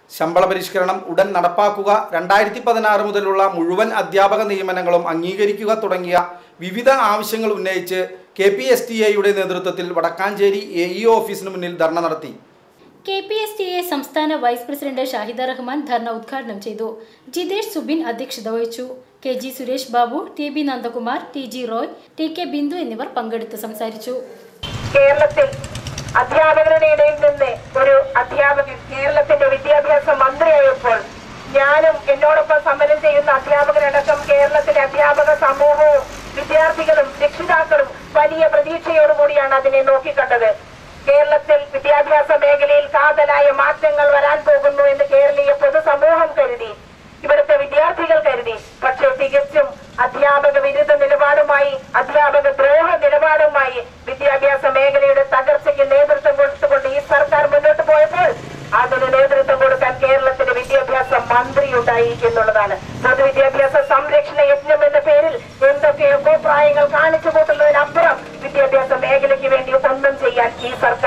ശമ്പള പരിഷ്കരണം ഉടൻ നടപ്പാക്കുക രണ്ടായിരത്തി പതിനാറ് മുതലുള്ള മുഴുവൻ അധ്യാപക നിയമനങ്ങളും അംഗീകരിക്കുക തുടങ്ങിയ വിവിധ ആവശ്യങ്ങൾ ഉന്നയിച്ച് കെ പി എസ് ടി എയുടെ നേതൃത്വത്തിൽ വടക്കാഞ്ചേരി എ ഇ ഓഫീസിന് മുന്നിൽ ധർണ നടത്തി K P S T A സംസ്ഥാന വൈസ് പ്രസിഡന്റ് ഷാഹിദ റഹ്മാൻ ധർണ ഉദ്ഘാടനം ചെയ്തു ജിതേഷ് സുബിൻ അധ്യക്ഷത വഹിച്ചു K G Suresh Babu T B Nandakumar T G Roy T K Bindu എന്നിവർ പങ്കെടുത്ത് സംസാരിച്ചു കേരളത്തിൽ അധ്യാപകരുടെ ഇടയിൽ നിന്ന് ഒരു അധ്യാപകൻ കേരളത്തിന്റെ വിദ്യാഭ്യാസ മന്ത്രിയായപ്പോൾ ഞാനും എന്നോടൊപ്പം സമരം ചെയ്യുന്ന അധ്യാപകരടക്കം കേരളത്തിലെ അധ്യാപക സമൂഹവും വിദ്യാർത്ഥികളും രക്ഷിതാക്കളും വലിയ പ്രതീക്ഷയോടുകൂടിയാണ് അതിനെ നോക്കിക്കണ്ടത് കേരളത്തിൽ വിദ്യാഭ്യാസ മേഖലയിൽ കാതലായ മാറ്റങ്ങൾ വരാൻ പോകുന്നു എന്ന് കേരളീയ പൊതുസമൂഹം കരുതി ഇവിടുത്തെ വിദ്യാർത്ഥികൾ കരുതി പക്ഷേ തികച്ചും അധ്യാപക വിരുദ്ധ നിലപാടുമായി അധ്യാപക ദ്രോഹ നിലപാടുമായി വിദ്യാഭ്യാസ മേഖലയുടെ തകർച്ചയ്ക്ക് നേതൃത്വം കൊടുത്തുകൊണ്ട് ഈ സർക്കാർ മുന്നോട്ട് പോയപ്പോൾ അതിന് നേതൃത്വം കൊടുക്കാൻ കേരളത്തിന്റെ വിദ്യാഭ്യാസ മന്ത്രി ഉണ്ടായി എന്നുള്ളതാണ് പൊതുവിദ്യാഭ്യാസ സംരക്ഷണ യജ്ഞം എന്ന പേരിൽ എന്തൊക്കെയോ പ്രായങ്ങൾ കാണിച്ചു കൂട്ടുന്നതിനപ്പുറം വിദ്യാഭ്യാസ മേഖലയ്ക്ക് വേണ്ടി ഒന്നും ചെയ്യാൻ ഈ സർക്കാർ